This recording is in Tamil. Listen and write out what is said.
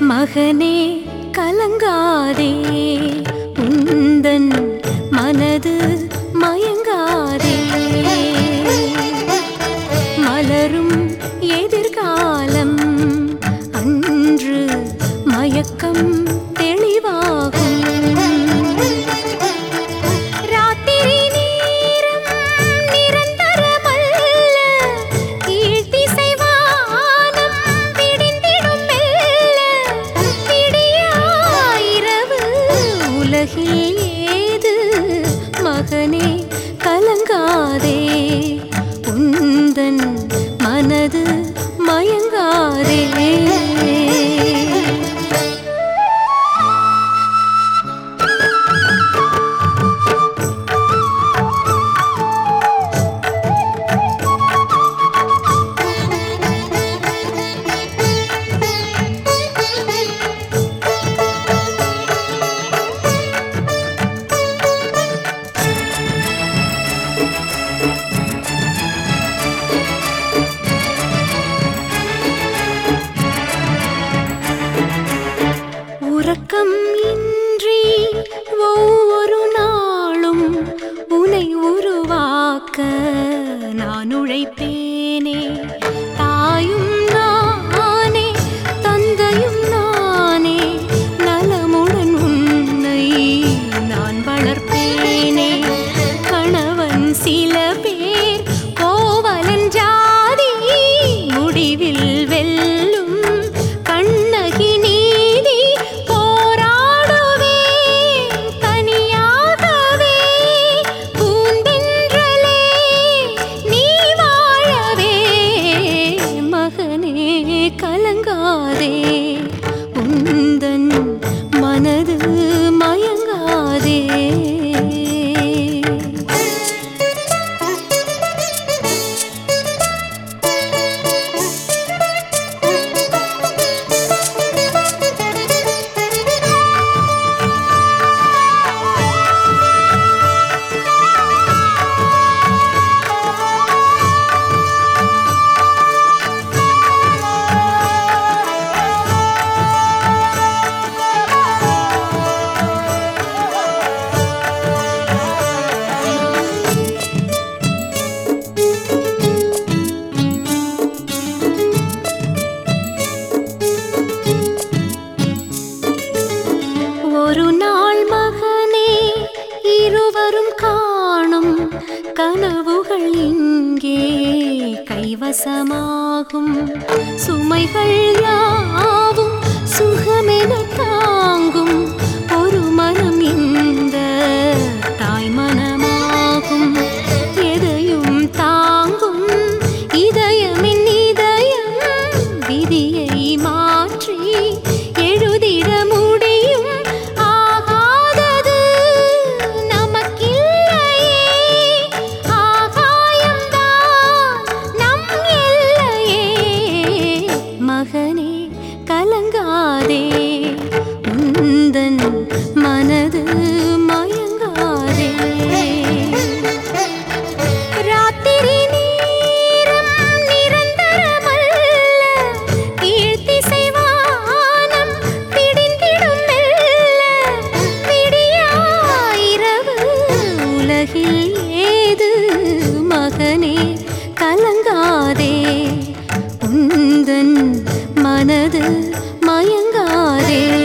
மகனே கலங்காதே உந்தன் மனது மயங்காதே மலரும் எதிர்காலம் அன்று மயக்கம் தெளிவாகும் ராத்திரி நேரம் நிரந்தரமல்ல கீழ்த்திசை வானம் விடிந்திடும் மெல்ல விடியாயிரவு உலகில் ஏது மகனே கலங்காதே உந்தன் மனது மயங்காதே உறக்கம் இன்றி ஒவ்வொரு நாளும் உனை உருவாக்க நான் உழைப்பேனே தாயும் நானே தந்தையும் நானே நலமுடன் உன்னை நான் வளர்ப்பேனே கணவன் சில பேர் கோவலன் ஜாதி முடிவில் வெல்லும் கண்ணகி நீதி போராடுவே தனியாகவே பூந்தென்றலே நீ வாழவே மகனே கலங்காதே உந்தன் மனது மயங்காதே ஒரு நாள் மகனே இருவரும் காணும் கனவுகள் இங்கே கைவசமாகும் சுமைகள் யாவும் சுகமென தாங்கும் ஒரு மனம் இந்த தாய் மனமாகும் எதையும் தாங்கும் இதயமின் இதயம் விதியை மாற்றி எழுதிட முடியும் ஆகாதது நமக்கில்லையே ஆகாயம்தான் நம் எல்லையே மகனே கலங்காதே உந்தன் மனது மயங்காதே ராத்திரி நேரம் நிரந்தரமல்ல கீழ்த்திசை வானம் விடிந்திடும் மெல்ல விடியாயிரவு உலகில் ஏது மகனே கலங்காதே உந்தன் மனது மயங்காதே